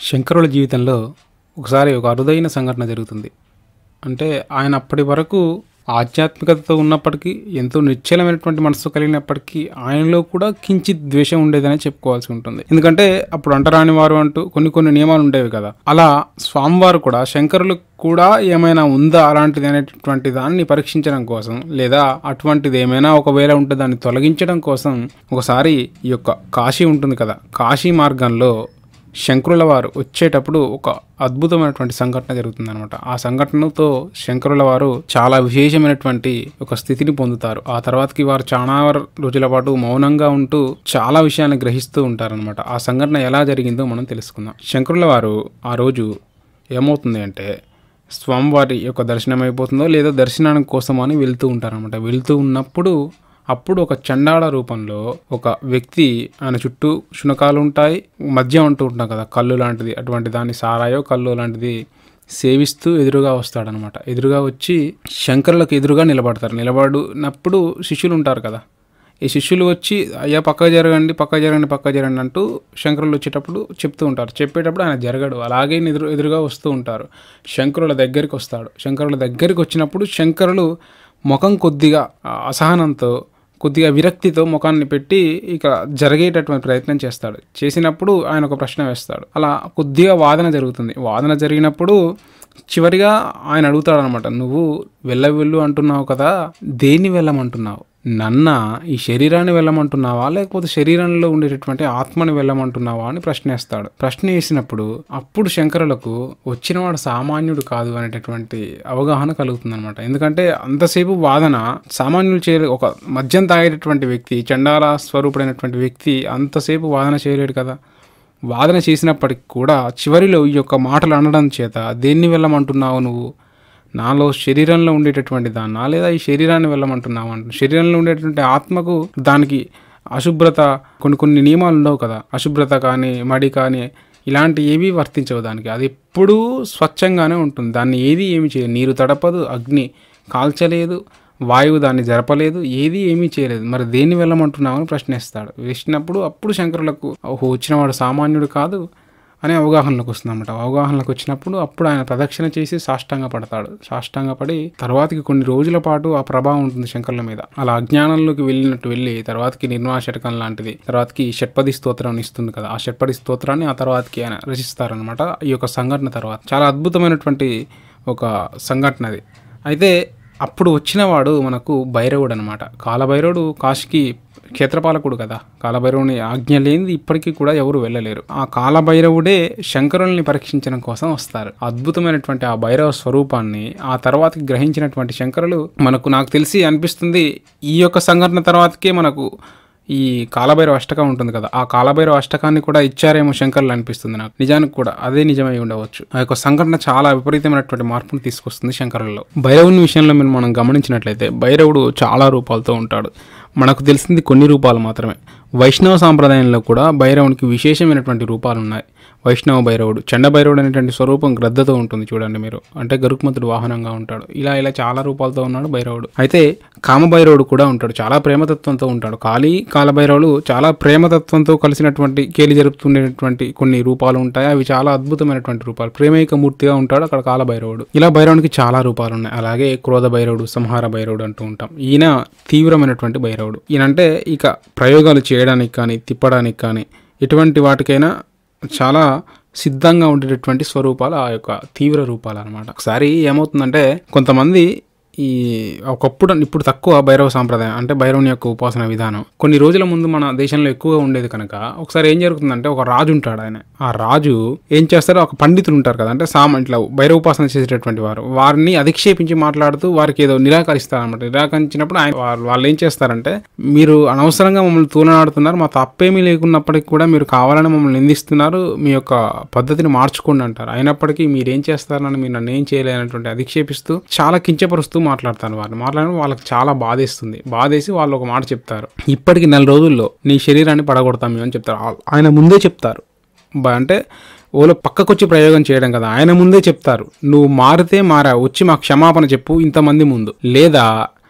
శంకరుల జీవితంలో ఒకసారి ఒక అరుదైన సంఘటన జరుగుతుంది అంటే ఆయన అప్పటి వరకు ఆధ్యాత్మికతతో ఉన్నప్పటికీ ఎంతో నిశ్చలమైనటువంటి మనసు కలిగినప్పటికీ ఆయనలో కూడా కించిత్ ద్వేషం ఉండేదని చెప్పుకోవాల్సి ఉంటుంది ఎందుకంటే అప్పుడు అంటరాని వారు అంటూ కొన్ని కొన్ని నియమాలు ఉండేవి కదా అలా స్వామివారు కూడా శంకరులు కూడా ఏమైనా ఉందా అలాంటిది అనేటటువంటి దాన్ని పరీక్షించడం కోసం లేదా అటువంటిది ఏమైనా ఒకవేళ ఉంటే దాన్ని తొలగించడం కోసం ఒకసారి ఈ యొక్క కాశీ ఉంటుంది కదా కాశీ మార్గంలో శంకరుల వారు వచ్చేటప్పుడు ఒక అద్భుతమైనటువంటి సంఘటన జరుగుతుందన్నమాట ఆ సంఘటనతో శంకరుల వారు చాలా విశేషమైనటువంటి ఒక స్థితిని పొందుతారు ఆ తర్వాతకి వారు చాలా రోజుల పాటు మౌనంగా ఉంటూ చాలా విషయాన్ని గ్రహిస్తూ ఉంటారనమాట ఆ సంఘటన ఎలా జరిగిందో మనం తెలుసుకుందాం శంకరుల వారు ఆ రోజు ఏమవుతుంది అంటే స్వామివారి యొక్క దర్శనం అయిపోతుందో లేదా దర్శనానికి కోసం అని వెళ్తూ ఉంటారనమాట వెళ్తూ ఉన్నప్పుడు అప్పుడు ఒక చండాల రూపంలో ఒక వ్యక్తి ఆయన చుట్టూ శునకాలు ఉంటాయి మద్యం అంటూ ఉంటాం కదా కళ్ళు లాంటిది అటువంటి దాన్ని సారాయో కళ్ళు లాంటిది సేవిస్తూ ఎదురుగా వస్తాడనమాట ఎదురుగా వచ్చి శంకరులకు ఎదురుగా నిలబడతారు నిలబడినప్పుడు శిష్యులు ఉంటారు కదా ఈ శిష్యులు వచ్చి అయ్యా పక్క జరగండి పక్క జరగండి పక్క జరగండి అంటూ శంకరులు వచ్చేటప్పుడు చెప్తూ ఉంటారు చెప్పేటప్పుడు ఆయన జరగడు అలాగే ఎదురు ఎదురుగా వస్తూ ఉంటారు శంకరుల దగ్గరికి వస్తాడు శంకరుల దగ్గరికి వచ్చినప్పుడు శంకరులు ముఖం కొద్దిగా ఆ, అసహనంతో కొద్దిగా విరక్తితో ముఖాన్ని పెట్టి ఇక జరిగేటటువంటి ప్రయత్నం చేస్తాడు చేసినప్పుడు ఆయన ఒక ప్రశ్న వేస్తాడు అలా కొద్దిగా వాదన జరుగుతుంది వాదన జరిగినప్పుడు చివరిగా ఆయన అడుగుతాడు అనమాట నువ్వు వెళ్ళవెళ్ళు అంటున్నావు కదా దేన్ని వెళ్ళమంటున్నావు నన్న ఈ శరీరాన్ని వెళ్ళమంటున్నావా లేకపోతే శరీరంలో ఉండేటటువంటి ఆత్మని వెళ్ళమంటున్నావా అని ప్రశ్నిస్తాడు ప్రశ్న వేసినప్పుడు అప్పుడు శంకరులకు వచ్చినవాడు సామాన్యుడు కాదు అనేటటువంటి అవగాహన కలుగుతుంది అనమాట ఎందుకంటే అంతసేపు వాదన సామాన్యులు చేయలే ఒక మద్యం తాగేటటువంటి వ్యక్తి చండాల స్వరూపుడైనటువంటి వ్యక్తి అంతసేపు వాదన చేయలేడు కదా వాదన చేసినప్పటికి కూడా చివరిలో ఈ యొక్క మాటలు అనడం చేత దేన్ని వెళ్ళమంటున్నావు నువ్వు నాలో శరీరంలో ఉండేటటువంటి దాన్నా లేదా ఈ శరీరాన్ని వెళ్ళమంటున్నావు అంటు శరీరంలో ఉండేటటువంటి ఆత్మకు దానికి అశుభ్రత కొన్ని కొన్ని నియమాలు ఉండవు కదా అశుభ్రత కానీ మడి కానీ ఇలాంటి ఏవి వర్తించవు దానికి అది ఎప్పుడూ స్వచ్ఛంగానే ఉంటుంది దాన్ని ఏది ఏమి చేయదు నీరు తడపదు అగ్ని కాల్చలేదు వాయువు దాన్ని జరపలేదు ఏది ఏమీ చేయలేదు మరి దేన్ని వెళ్ళమంటున్నామని ప్రశ్నిస్తాడు వేసినప్పుడు అప్పుడు శంకరులకు ఓహో వచ్చినవాడు సామాన్యుడు కాదు అనే అవగాహనలోకి వస్తుందన్నమాట అవగాహనలోకి వచ్చినప్పుడు అప్పుడు ఆయన ప్రదక్షిణ చేసి సాష్టాంగ పడతాడు సాష్టాంగ పడి తర్వాతకి కొన్ని రోజుల పాటు ఆ ప్రభావం ఉంటుంది శంకరుల మీద అలా అజ్ఞానంలోకి వెళ్ళినట్టు వెళ్ళి తర్వాతకి నిర్వాషటకం లాంటిది తర్వాతకి షట్పది స్తోత్రం ఇస్తుంది కదా ఆ షట్పది స్తోత్రాన్ని ఆ తర్వాతకి ఆయన రచిస్తారనమాట ఈ యొక్క సంఘటన తర్వాత చాలా అద్భుతమైనటువంటి ఒక సంఘటన అది అయితే అప్పుడు వచ్చినవాడు మనకు భైరవుడు అనమాట కాలభైరవుడు కాశీకి క్షేత్రపాలకుడు కదా కాలభైరవుని ఆజ్ఞ లేనిది ఇప్పటికీ కూడా ఎవరు వెళ్ళలేరు ఆ కాలభైరవుడే శంకరుల్ని పరీక్షించడం కోసం వస్తారు అద్భుతమైనటువంటి ఆ భైరవ స్వరూపాన్ని ఆ తర్వాతకి గ్రహించినటువంటి శంకరులు మనకు నాకు తెలిసి అనిపిస్తుంది ఈ యొక్క సంఘటన తర్వాతకే మనకు ఈ కాలభైరవ అష్టకం ఉంటుంది కదా ఆ కాలభైరవ అష్టకాన్ని కూడా ఇచ్చారేమో శంకర్లు అనిపిస్తుంది నాకు నిజానికి కూడా అదే నిజమై ఉండవచ్చు ఆ యొక్క సంఘటన చాలా విపరీతమైనటువంటి మార్పును తీసుకొస్తుంది శంకరులలో భైరవుని విషయంలో మీరు మనం గమనించినట్లయితే భైరవుడు చాలా రూపాలతో ఉంటాడు మనకు తెలిసింది కొన్ని రూపాలు మాత్రమే వైష్ణవ సాంప్రదాయంలో కూడా భైరవునికి విశేషమైనటువంటి రూపాలు ఉన్నాయి వైష్ణవ భైరవుడు చండ భైరవుడు అనేటువంటి స్వరూపం గ్రద్దతో ఉంటుంది చూడండి మీరు అంటే గరుకుమంతుడు వాహనంగా ఉంటాడు ఇలా ఇలా చాలా రూపాలతో ఉన్నాడు భైరవుడు అయితే కామభైరవుడు కూడా ఉంటాడు చాలా ప్రేమతత్వంతో ఉంటాడు కాళీ కాలభైరవుడు చాలా ప్రేమతత్వంతో కలిసినటువంటి కేలి జరుపుతుండేటువంటి కొన్ని రూపాలు ఉంటాయి అవి చాలా అద్భుతమైనటువంటి రూపాలు ప్రేమైక మూర్తిగా ఉంటాడు అక్కడ కాలభైరవుడు ఇలా భైరవునికి చాలా రూపాలు ఉన్నాయి అలాగే క్రోధ భైరవుడు సంహార భైరవుడు అంటూ ఉంటాం ఈయన తీవ్రమైనటువంటి భైరవుడు ఈయనంటే ఇక ప్రయోగాలు చేయడానికి కానీ తిప్పడానికి కానీ ఎటువంటి వాటికైనా చాలా సిద్ధంగా ఉండేటటువంటి స్వరూపాలు ఆ యొక్క తీవ్ర రూపాలు అనమాట ఒకసారి ఏమవుతుందంటే కొంతమంది ఈ ఒకప్పుడు ఇప్పుడు తక్కువ భైరవ సాంప్రదాయం అంటే భైరవుని యొక్క ఉపాసన విధానం కొన్ని రోజుల ముందు మన దేశంలో ఎక్కువగా ఉండేది కనుక ఒకసారి ఏం జరుగుతుందంటే ఒక రాజు ఉంటాడు ఆయన ఆ రాజు ఏం చేస్తారో ఒక పండితులు ఉంటారు కదా అంటే సామ ఇట్లా భైరవ ఉపాసన చేసేటటువంటి వారు వారిని అధిక్షేపించి మాట్లాడుతూ వారికి ఏదో నిరాకరిస్తారనమాట నిరాకరించినప్పుడు ఆయన వాళ్ళు- వాళ్ళు ఏం చేస్తారంటే మీరు అనవసరంగా మమ్మల్ని తూలనాడుతున్నారు మా తప్పేమీ లేకున్నప్పటికీ కూడా మీరు కావాలని మమ్మల్ని నిందిస్తున్నారు మీ యొక్క పద్ధతిని మార్చుకోండి అంటారు అయినప్పటికీ మీరు ఏం చేస్తారని మీరు నన్ను ఏం చేయలేనటువంటి అధిక్షేపిస్తూ చాలా కించపరుస్తూ మాట్లాడతాను వారిని మాట్లాడడం వాళ్ళకి చాలా బాధేస్తుంది బాధేసి వాళ్ళు ఒక మాట చెప్తారు ఇప్పటికి నెల రోజుల్లో నీ శరీరాన్ని పడగొడతాం మేము అని చెప్తారు ఆ- ఆయన ముందే చెప్తారు బ- అంటే ఓలో పక్కకొచ్చి ప్రయోగం చేయడం కదా ఆయన ముందే చెప్తారు నువ్వు మారితే మారా వచ్చి మాకు క్షమాపణ చెప్పు ఇంతమంది ముందు లేదా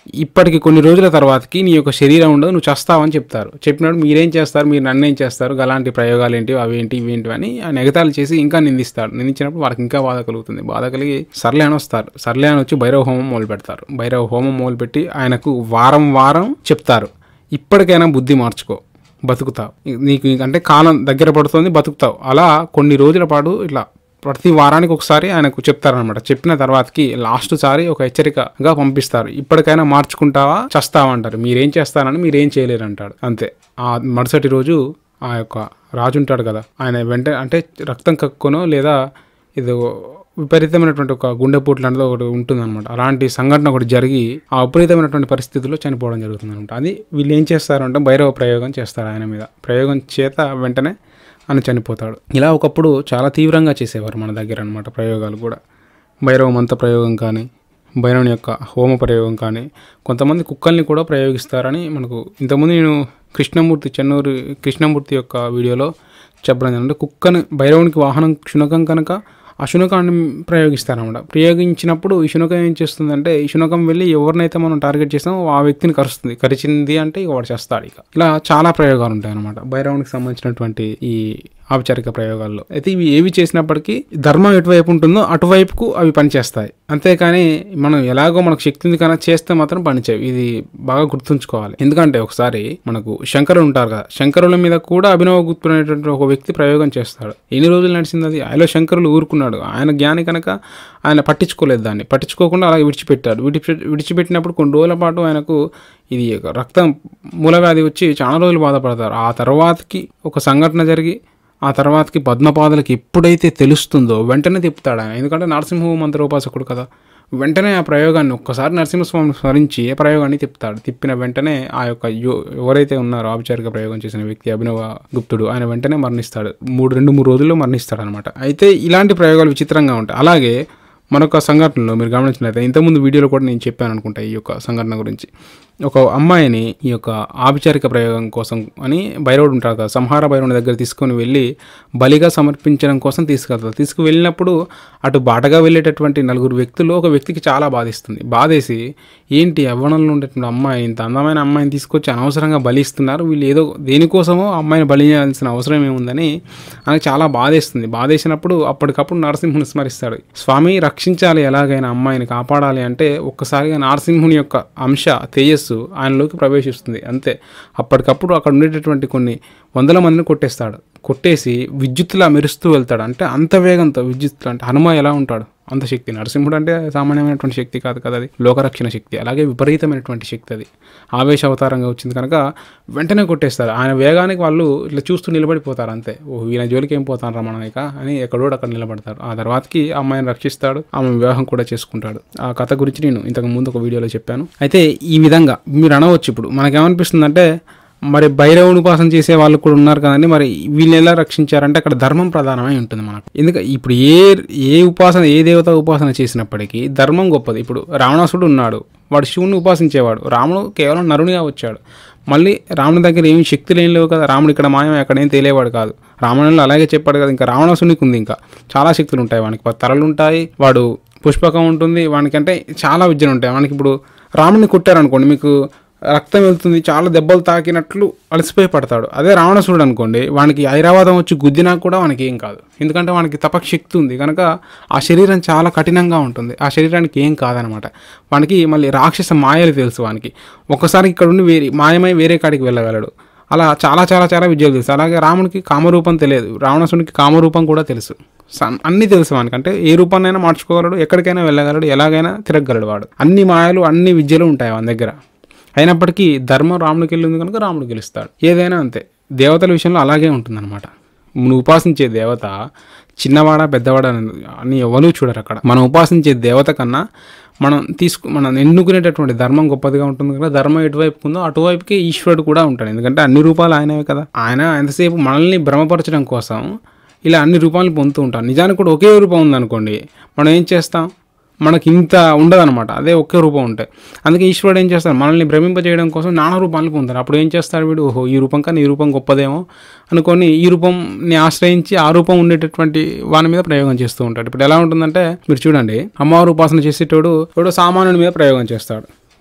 ఇప్పటికి కొన్ని రోజుల తర్వాతకి నీ యొక్క శరీరం ఉండదు నువ్వు చస్తావని చెప్తారు చెప్పినప్పుడు మీరేం చేస్తారు మీరు నన్ను ఏం చేస్తారు అలాంటి ప్రయోగాలు ఏంటి అవేంటి ఇవేంటి అని ఆయన ఎగతాళి చేసి ఇంకా నిందిస్తాడు నిందించినప్పుడు వాళ్ళకి ఇంకా బాధ కలుగుతుంది బాధ కలిగి సర్లే అని వస్తారు సర్లే అని వచ్చి భైరవ హోమం మొదలు పెడతారు భైరవ హోమం మొదలుపెట్టి ఆయనకు వారం వారం చెప్తారు ఇప్పటికైనా బుద్ధి మార్చుకో బతుకుతావు నీకు అంటే కాలం దగ్గర పడుతుంది బతుకుతావు అలా కొన్ని రోజుల పాటు ఇట్లా ప్రతి వారానికి ఒకసారి ఆయనకు చెప్తారనమాట చెప్పిన తర్వాతకి లాస్ట్ సారి ఒక హెచ్చరికగా పంపిస్తారు ఇప్పటికైనా మార్చుకుంటావా చస్తావా అంటారు మీరేం చేస్తారని మీరేం చేయలేరు అంటాడు అంతే ఆ మరుసటి రోజు ఆ యొక్క రాజు ఉంటాడు కదా ఆయన వెంట అంటే రక్తం కక్కునో లేదా ఇది విపరీతమైనటువంటి ఒక గుండెపోటు లాంటిది ఒకటి ఉంటుందన్నమాట అలాంటి సంఘటన ఒకటి జరిగి ఆ విపరీతమైనటువంటి పరిస్థితుల్లో చనిపోవడం జరుగుతుంది అనమాట అది వీళ్ళు ఏం చేస్తారంటే భైరవ ప్రయోగం చేస్తారు ఆయన మీద ప్రయోగం చేత వెంటనే ఆయన చనిపోతాడు ఇలా ఒకప్పుడు చాలా తీవ్రంగా చేసేవారు మన దగ్గర అనమాట ప్రయోగాలు కూడా భైరవ మంత్ర ప్రయోగం కానీ భైరవుని యొక్క హోమ ప్రయోగం కానీ కొంతమంది కుక్కల్ని కూడా ప్రయోగిస్తారని మనకు ఇంతకుముందు నేను కృష్ణమూర్తి చెన్నూరు కృష్ణమూర్తి యొక్క వీడియోలో చెప్పడం జరిగింది. అంటే కుక్కని భైరవునికి వాహనం శునకం కనుక ఆ శునకాన్ని ప్రయోగిస్తారన్నమాట ప్రయోగించినప్పుడు ఈ శునకం ఏం చేస్తుందంటే ఈ శునకం వెళ్ళి ఎవరినైతే మనం టార్గెట్ చేస్తామో ఆ వ్యక్తిని కరుస్తుంది కరిచింది అంటే ఇక వాడు చేస్తాడు ఇక ఇలా చాలా ప్రయోగాలు ఉంటాయి అనమాట భైరవునికి సంబంధించినటువంటి ఈ ఔపచారిక ప్రయోగాల్లో అయితే ఇవి ఏవి చేసినప్పటికీ ధర్మం ఎటువైపు ఉంటుందో అటువైపుకు అవి పనిచేస్తాయి అంతేకాని మనం ఎలాగో మనకు శక్తి ఉంది కానీ చేస్తే మాత్రం పనిచేయవు ఇది బాగా గుర్తుంచుకోవాలి ఎందుకంటే ఒకసారి మనకు శంకరులు ఉంటారు కదా శంకరుల మీద కూడా అభినవ గుప్తుడు అనేటువంటి ఒక వ్యక్తి ప్రయోగం చేస్తాడు ఎన్ని రోజులు నడిచింది అది ఆయనలో శంకరులు ఊరుకున్నాడు ఆయన జ్ఞాని కనుక ఆయన పట్టించుకోలేదు దాన్ని పట్టించుకోకుండా అలాగే విడిచిపెట్టాడు విడిచి విడిచిపెట్టినప్పుడు కొన్ని రోజుల పాటు ఆయనకు ఇది రక్తం మూలవ్యాధి వచ్చి చాలా రోజులు బాధపడతారు ఆ తర్వాతకి ఒక సంఘటన జరిగి ఆ తర్వాతకి పద్మపాదులకి ఎప్పుడైతే తెలుస్తుందో వెంటనే తిప్పుతాడు ఆయన ఎందుకంటే నరసింహ మంత్రోపాసకుడు కదా వెంటనే ఆ ప్రయోగాన్ని ఒక్కసారి నరసింహస్వామిని స్మరించి ఏ ప్రయోగాన్ని తిప్పుతాడు తిప్పిన వెంటనే ఆ యొక్క యో- ఎవరైతే ఉన్నారో ఔపచారిక ప్రయోగం చేసిన వ్యక్తి అభినవ గుప్తుడు ఆయన వెంటనే మరణిస్తాడు మూడు రెండు మూడు రోజుల్లో మరణిస్తాడు అనమాట అయితే ఇలాంటి ప్రయోగాలు విచిత్రంగా ఉంటాయి అలాగే మరొక సంఘటనలో మీరు గమనించినట్లయితే ఇంతకుముందు వీడియోలో కూడా నేను చెప్పాను అనుకుంటా ఈ యొక్క సంఘటన గురించి ఒక అమ్మాయిని ఈ యొక్క ఆభిచారిక ప్రయోగం కోసం అని భైరవుడు ఉంటారు కదా సంహార భైరవుని దగ్గర తీసుకొని వెళ్ళి బలిగా సమర్పించడం కోసం తీసుకెళ్తారు తీసుకువెళ్ళినప్పుడు అటు బాటగా వెళ్ళేటటువంటి నలుగురు వ్యక్తులు ఒక వ్యక్తికి చాలా బాధిస్తుంది బాధేసి ఏంటి యవ్వనంలో ఉండేటువంటి అమ్మాయి ఇంత అందమైన అమ్మాయిని తీసుకొచ్చి అనవసరంగా బలి ఇస్తున్నారు వీళ్ళు ఏదో దేనికోసమో ఆ అమ్మాయిని బలి చేయాల్సిన అవసరం ఏముందని ఆయనకు చాలా బాధేస్తుంది బాధేసినప్పుడు అప్పటికప్పుడు నరసింహుని స్మరిస్తాడు స్వామి రక్షించాలి ఎలాగైనా అమ్మాయిని కాపాడాలి అంటే ఒక్కసారిగా నరసింహుని యొక్క అంశ తేజస్సు ఆయనలోకి ప్రవేశిస్తుంది అంతే అప్పటికప్పుడు అక్కడ ఉండేటటువంటి కొన్ని వందల మందిని కొట్టేస్తాడు కొట్టేసి విద్యుత్తులా మెరుస్తూ వెళ్తాడు అంటే అంత వేగంతో విద్యుత్తులు అంటే హనుమ ఎలా ఉంటాడు అంత శక్తి నరసింహుడు అంటే సామాన్యమైనటువంటి శక్తి కాదు కదా అది లోకరక్షణ శక్తి అలాగే విపరీతమైనటువంటి శక్తి అది ఆవేశ అవతారంగా వచ్చింది కనుక వెంటనే కొట్టేస్తారు ఆయన వేగానికి వాళ్ళు ఇట్లా చూస్తూ నిలబడిపోతారు అంతే ఓ ఈయన జోలికి ఏం పోతాను మనం ఇక అని ఎక్కడో అక్కడ నిలబడతారు ఆ తర్వాతకి ఆ అమ్మాయిని రక్షిస్తాడు ఆమె వివాహం కూడా చేసుకుంటాడు ఆ కథ గురించి నేను ఇంతకు ముందు ఒక వీడియోలో చెప్పాను అయితే ఈ విధంగా మీరు అనవచ్చు ఇప్పుడు మనకేమనిపిస్తుందంటే మరి భైరవుని ఉపాసన చేసే వాళ్ళు కూడా ఉన్నారు కదండి మరి వీళ్ళని ఎలా రక్షించారంటే అక్కడ ధర్మం ప్రధానమై ఉంటుంది మనకు ఎందుకంటే ఇప్పుడు ఏ ఏ ఉపాసన ఏ దేవత ఉపాసన చేసినప్పటికీ ధర్మం గొప్పది ఇప్పుడు రావణాసుడు ఉన్నాడు వాడు శివుని ఉపాసించేవాడు రాముడు కేవలం నరునిగా వచ్చాడు మళ్ళీ రాముని దగ్గర ఏమి శక్తులు ఏం లేవు కదా రాముడు ఇక్కడ మాయం అక్కడ ఏం తెలియవాడు కాదు రావణులు అలాగే చెప్పాడు కదా ఇంకా రావణాసునికి ఉంది ఇంకా చాలా శక్తులు ఉంటాయి వానికి తలలు ఉంటాయి వాడు పుష్పకం ఉంటుంది వానికంటే చాలా విద్యలు ఉంటాయి వానికి ఇప్పుడు రాముడిని కుట్టారనుకోండి మీకు రక్తం వెళ్తుంది చాలా దెబ్బలు తాకినట్లు అలసిపోయి పడతాడు అదే రావణాసురుడు అనుకోండి వానికి ఐరావాదం వచ్చి గుద్దినా కూడా వానికి ఏం కాదు ఎందుకంటే వానికి తపశక్తి ఉంది కనుక ఆ శరీరం చాలా కఠినంగా ఉంటుంది ఆ శరీరానికి ఏం కాదనమాట వానికి మళ్ళీ రాక్షస మాయలు తెలుసు వానికి ఒక్కసారి ఇక్కడ ఉండి వేరే మాయమై వేరే కాడికి వెళ్ళగలడు అలా చాలా చాలా చాలా విద్యలు తెలుసు అలాగే రామునికి కామరూపం తెలియదు రావణాసునికి కామరూపం కూడా తెలుసు సన్- అన్నీ తెలుసు వానికి అంటే ఏ రూపాన్నైనా మార్చుకోగలడు ఎక్కడికైనా వెళ్ళగలడు ఎలాగైనా తిరగలడు వాడు అన్ని మాయలు అన్ని విద్యలు ఉంటాయి వాని దగ్గర అయినప్పటికీ ధర్మం రాముడికి వెళ్ళింది కనుక రాముడు గెలుస్తాడు ఏదైనా అంతే దేవతల విషయంలో అలాగే ఉంటుందన్నమాట నువ్వు ఉపాసించే దేవత చిన్నవాడా పెద్దవాడా అని- అని ఎవరు చూడరు అక్కడ మనం ఉపాసించే దేవత కన్నా మనం తీసుకు మనం ఎన్నుకునేటటువంటి ధర్మం గొప్పదిగా ఉంటుంది కదా ధర్మం ఎటువైపు ఉందో అటువైపుకే ఈశ్వరుడు కూడా ఉంటాడు ఎందుకంటే అన్ని రూపాలు ఆయనవే కదా ఆయన ఎంతసేపు మనల్ని భ్రమపరచడం కోసం ఇలా అన్ని రూపాలను పొందుతూ ఉంటాం నిజానికి కూడా ఒకే రూపం ఉందనుకోండి మనం ఏం చేస్తాం మనకి ఇంత ఉండదన్నమాట అదే ఒకే రూపం ఉంటాయి అందుకే ఈశ్వరుడు ఏం చేస్తాడు మనల్ని భ్రమింపజేయడం కోసం నానా రూపాలను పొందుతారు అప్పుడు ఏం చేస్తాడు వీడు ఓహో ఈ రూపం కన్నా ఈ రూపం గొప్పదేమో అనుకొని ఈ రూపంని ఆశ్రయించి ఆ రూపం ఉండేటటువంటి వాని మీద ప్రయోగం చేస్తూ ఉంటాడు ఇప్పుడు ఎలా ఉంటుందంటే మీరు చూడండి అమ్మవారు ఉపాసన చేసేటోడు ఎవడో సామాన్యుడి మీద ప్రయోగం చేస్తాడు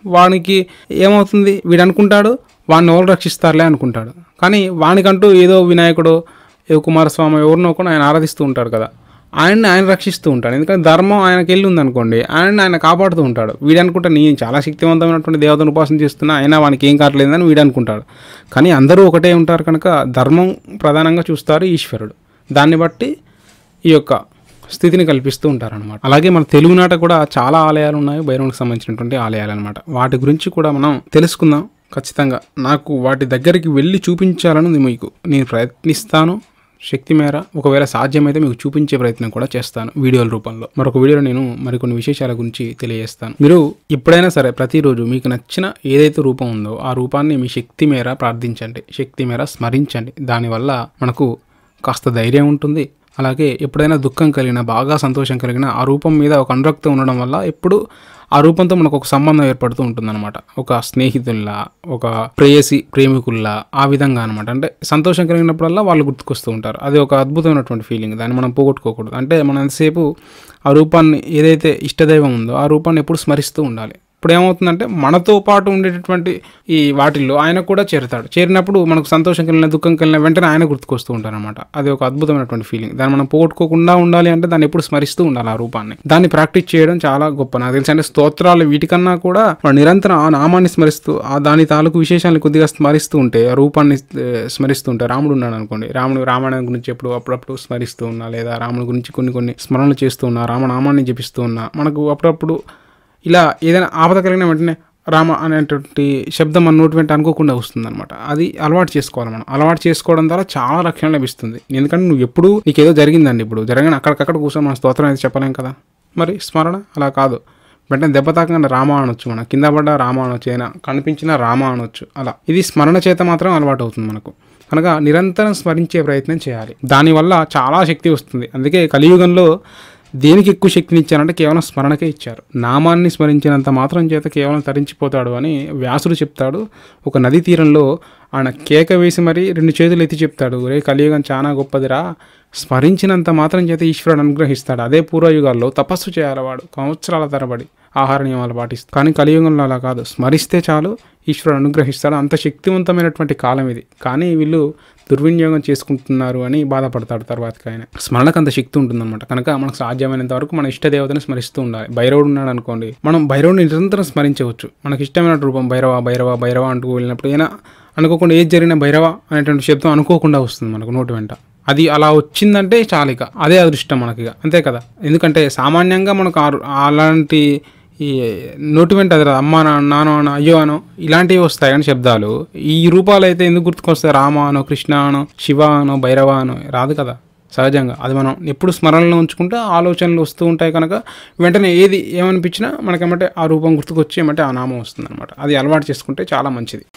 వానికి ఏమవుతుంది వీడు అనుకుంటాడు వాడిని ఎవరు రక్షిస్తారులే అనుకుంటాడు కానీ వానికంటూ ఏదో వినాయకుడు ఏదో కుమారస్వామి ఎవరినో కూడా ఆయన ఆరాధిస్తూ ఉంటాడు కదా ఆయన్ని ఆయన రక్షిస్తూ ఉంటాడు ఎందుకంటే ధర్మం ఆయనకి వెళ్ళి ఉందనుకోండి ఆయన్ని ఆయన కాపాడుతూ ఉంటాడు వీడు అనుకుంటా నేను చాలా శక్తివంతమైనటువంటి దేవతను ఉపాసన చేస్తున్నా అయినా వానికి ఏం కావట్లేదని వీడు అనుకుంటాడు కానీ అందరూ ఒకటే ఉంటారు కనుక ధర్మం ప్రధానంగా చూస్తారు ఈశ్వరుడు దాన్ని బట్టి ఈ యొక్క స్థితిని కల్పిస్తూ ఉంటారనమాట అలాగే మన తెలుగునాట కూడా చాలా ఆలయాలు ఉన్నాయి భైరవునికి సంబంధించినటువంటి ఆలయాలు అనమాట వాటి గురించి కూడా మనం తెలుసుకుందాం ఖచ్చితంగా నాకు వాటి దగ్గరికి వెళ్ళి చూపించాలని ఉంది మీకు నేను ప్రయత్నిస్తాను శక్తి మేర ఒకవేళ సాధ్యమైతే మీకు చూపించే ప్రయత్నం కూడా చేస్తాను వీడియోల రూపంలో మరొక వీడియోలో నేను మరికొన్ని విశేషాల గురించి తెలియజేస్తాను మీరు ఎప్పుడైనా సరే ప్రతిరోజు మీకు నచ్చిన ఏదైతే రూపం ఉందో ఆ రూపాన్ని మీ శక్తి మేర ప్రార్థించండి శక్తి మేర స్మరించండి దానివల్ల మనకు కాస్త ధైర్యం ఉంటుంది అలాగే ఎప్పుడైనా దుఃఖం కలిగినా బాగా సంతోషం కలిగినా ఆ రూపం మీద ఒక అనురక్తి ఉండడం వల్ల ఎప్పుడు ఆ రూపంతో మనకు ఒక సంబంధం ఏర్పడుతూ ఉంటుందన్నమాట ఒక స్నేహితుల్లా ఒక ప్రేయసి ప్రేమికుల్లా ఆ విధంగా అనమాట అంటే సంతోషం కలిగినప్పుడల్లా వాళ్ళు గుర్తుకొస్తూ ఉంటారు అది ఒక అద్భుతమైనటువంటి ఫీలింగ్ దాన్ని మనం పోగొట్టుకోకూడదు అంటే మనం ఎంతసేపు ఆ రూపాన్ని ఏదైతే ఇష్టదైవం ఉందో ఆ రూపాన్ని ఎప్పుడు స్మరిస్తూ ఉండాలి ఇప్పుడు ఏమవుతుందంటే మనతో పాటు ఉండేటటువంటి ఈ వాటిల్లో ఆయన కూడా చేరుతాడు చేరినప్పుడు మనకు సంతోషం కలిగిన దుఃఖం కలిగిన వెంటనే ఆయన గుర్తుకొస్తూ ఉంటారు అనమాట అది ఒక అద్భుతమైనటువంటి ఫీలింగ్ దాన్ని మనం పోగొట్టుకోకుండా ఉండాలి అంటే దాన్ని ఎప్పుడు స్మరిస్తూ ఉండాలి ఆ రూపాన్ని దాన్ని ప్రాక్టీస్ చేయడం చాలా గొప్ప నాకు తెలిసి అంటే స్తోత్రాలు వీటికన్నా కూడా మనం నిరంతరం ఆ నామాన్ని స్మరిస్తూ ఆ దాని తాలూకు విశేషాలను కొద్దిగా స్మరిస్తూ ఉంటే ఆ రూపాన్ని ఏ, స్మరిస్తూ ఉంటే రాముడు ఉన్నాడు అనుకోండి రాముడు రామాయణం గురించి ఎప్పుడు అప్పుడప్పుడు స్మరిస్తూ ఉన్నా లేదా రాముడి గురించి కొన్ని కొన్ని స్మరణలు చేస్తూ ఉన్నా రామనామాన్ని జపిస్తూ ఉన్నా మనకు అప్పుడప్పుడు ఇలా ఏదైనా ఆపద కలిగిన వెంటనే రామ అనేటువంటి శబ్దం మన నోటి వెంట అనుకోకుండా వస్తుంది అనమాట అది అలవాటు చేసుకోవాలి మనం అలవాటు చేసుకోవడం ద్వారా చాలా రక్షణ లభిస్తుంది ఎందుకంటే నువ్వు ఎప్పుడు నీకు ఏదో జరిగిందండి ఇప్పుడు జరగని అక్కడికక్కడ కూర్చొని మన స్తోత్రం అయితే చెప్పలేం కదా మరి స్మరణ అలా కాదు వెంటనే దెబ్బ తాకగానే రామ అనొచ్చు మనం కింద పడ్డ రామ అనొచ్చు అయినా కనిపించిన రామ అనొచ్చు అలా ఇది స్మరణ చేత మాత్రం అలవాటు అవుతుంది మనకు కనుక నిరంతరం స్మరించే ప్రయత్నం చేయాలి దానివల్ల చాలా శక్తి వస్తుంది అందుకే కలియుగంలో దేనికి ఎక్కువ శక్తిని ఇచ్చారంటే కేవలం స్మరణకే ఇచ్చారు నామాన్ని స్మరించినంత మాత్రం చేత కేవలం తరించిపోతాడు అని వ్యాసుడు చెప్తాడు ఒక నది తీరంలో ఆయన కేక వేసి మరీ రెండు చేతులు ఎత్తి చెప్తాడు రే కలియుగం చాలా గొప్పదిరా స్మరించినంత మాత్రం చేత ఈశ్వరుడు అనుగ్రహిస్తాడు అదే పూర్వయుగాల్లో తపస్సు చేయాలి వాడు సంవత్సరాల తరబడి ఆహార నియమాలు పాటిస్తాడు కానీ కలియుగంలో అలా కాదు స్మరిస్తే చాలు ఈశ్వరుడు అనుగ్రహిస్తాడు అంత శక్తివంతమైనటువంటి కాలం ఇది కానీ వీళ్ళు దుర్వినియోగం చేసుకుంటున్నారు అని బాధపడతాడు తర్వాతకి ఆయన స్మరణకు అంత శక్తి ఉంటుందన్నమాట కనుక మనకు సాధ్యమైనంత వరకు మన ఇష్ట దేవతని స్మరిస్తూ ఉండాలి భైరవుడు ఉన్నాడు అనుకోండి మనం భైరవుడిని నిరంతరం స్మరించవచ్చు మనకి ఇష్టమైన రూపం భైరవ భైరవ భైరవ అంటూ వెళ్ళినప్పుడు అయినా అనుకోకుండా ఏది జరిగిన భైరవ అనేటువంటి శబ్దం అనుకోకుండా వస్తుంది మనకు నోటి వెంట అది అలా వచ్చిందంటే చాలిక అదే అదృష్టం మనకి ఇక. అంతే కదా ఎందుకంటే సామాన్యంగా మనకు ఆ- అలాంటి ఈ నోటి వెంట అది రాదు. అమ్మా నా నానో అనో అయ్యో అనో ఇలాంటివి వస్తాయి కానీ శబ్దాలు ఈ రూపాలు అయితే ఎందుకు గుర్తుకొస్తాయి రామ అనో కృష్ణ అనో శివ అనో భైరవ అనో రాదు కదా సహజంగా అది మనం ఎప్పుడు స్మరణలో ఉంచుకుంటే ఆలోచనలు వస్తూ ఉంటాయి కనుక వెంటనే ఏది ఏమనిపించినా మనకేమంటే ఆ రూపం గుర్తుకొచ్చి ఏమంటే ఆ నామం వస్తుంది అనమాట అది అలవాటు చేసుకుంటే చాలా మంచిది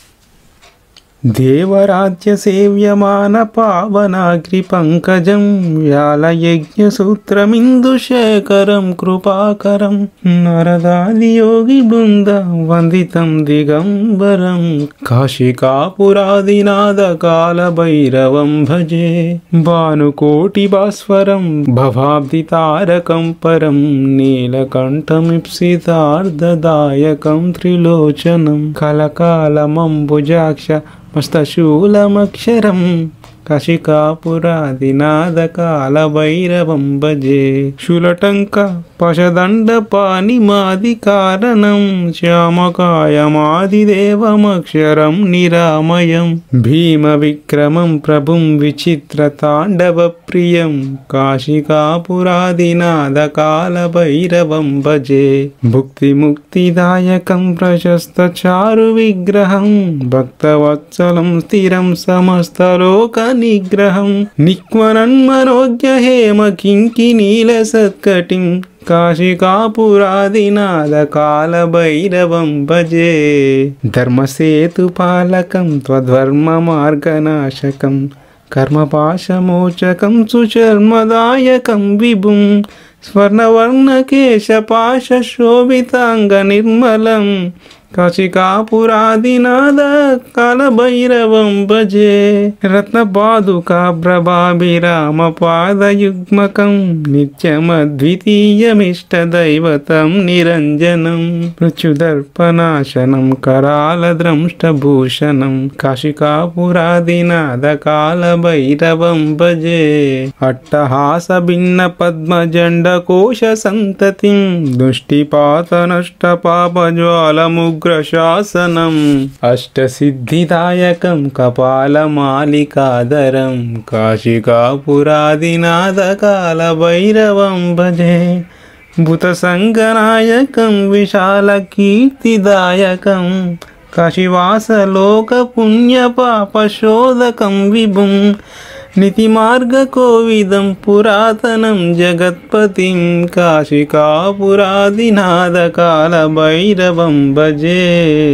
దేవరాజ్య సేవ్యమాన పావనాగ్రి పంకజం వ్యాలయజ్ఞసూత్రమిందుశేఖరం కృపాకరం నరదాది యోగి బృంద వందితం దిగంబరం కాశికాపురాదినాద కాల భైరవం భజే భానుకోటి భాస్వరం భవాబ్ది తారకం పరం నీలకంఠమిప్సితార్ధదాయకం త్రిలోచనం కలకాలమంబుజాక్ష మస్తశూలమక్షరం కశికాపురాదినాదకాల భైరవం భజే శులటంక పశదండ పానిమాది కారణం శ్యామకాయమాదిదేవమక్షరం నిరామయం భీమ విక్రమం ప్రభుం విచిత్ర తాండవ ప్రియం కాశికాపురాదినాదకాల భైరవం భజే భుక్తి ముక్తిదాయకం ప్రశస్త చారు విగ్రహం భక్తవత్సలం స్థిరం సమస్తలోక నిగ్రహం నిక్వనన్మనోజ్ఞ హేమ కింకి నీల సత్కటిం కాశికాపురాదినాద కాల భైరవం భజే ధర్మసేతు పాలకం త్వధర్మ మార్గనాశకం కర్మపాశమోచకం సుచర్మదాయకం విభుం స్వర్ణవర్ణకేశపాశ శోభితాంగ నిర్మలం కాశికాపురాదినాద కాలభైరవం భజే రత్నపాదుకాభ్రభాభిరామ పాదయుగ్మకం నిత్యమద్వితీయమిష్టదైవతం నిరంజనం మృత్యుదర్పనాశనం करालद्रंष्टभूषणं काशिकापुरादिनाद कालभैरवं भजे अट्टहासभिन्नपद्मजण्डकोशसन्ततिं दुष्टिपातनष्टपापज्वालमुग्रशासनम् अष्टसिद्धिदायकं कपालमालिकादरं काशिकापुरादिनादकालभैरवं भजे भूतसङ्गनायकं विशालकीर्तिदायकं काशीवासलोकपुण्यपापशोधकं विभुं नितिमार्गकोविदं पुरातनं जगत्पतिं काशिकापुरादिनादकालभैरवं भजे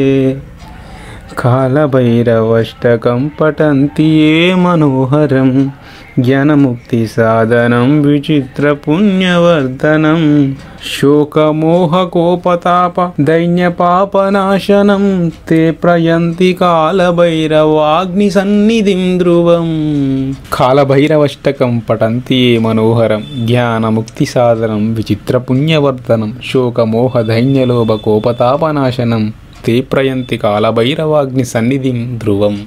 कालभैरवष्टकं पठन्ति ये मनोहरं ज्ञानमुक्तिसाधनं विचित्रपुण्यवर्धनं शोकमोहकोपताप दैन्यपापनाशनं ते प्रयन्ति कालभैरवाग्निसन्निधिं ध्रुवम् కాలభైరవష్టకం పఠంతి ఏ మనోహరం జ్ఞానముక్తిసాధనం విచిత్రపుణ్యవర్ధనం శోకమోహధైన్యలోభ కోపతాపనాశనం తే ప్రయంతి కాలభైరవాగ్ని సన్నిధిం ధ్రువం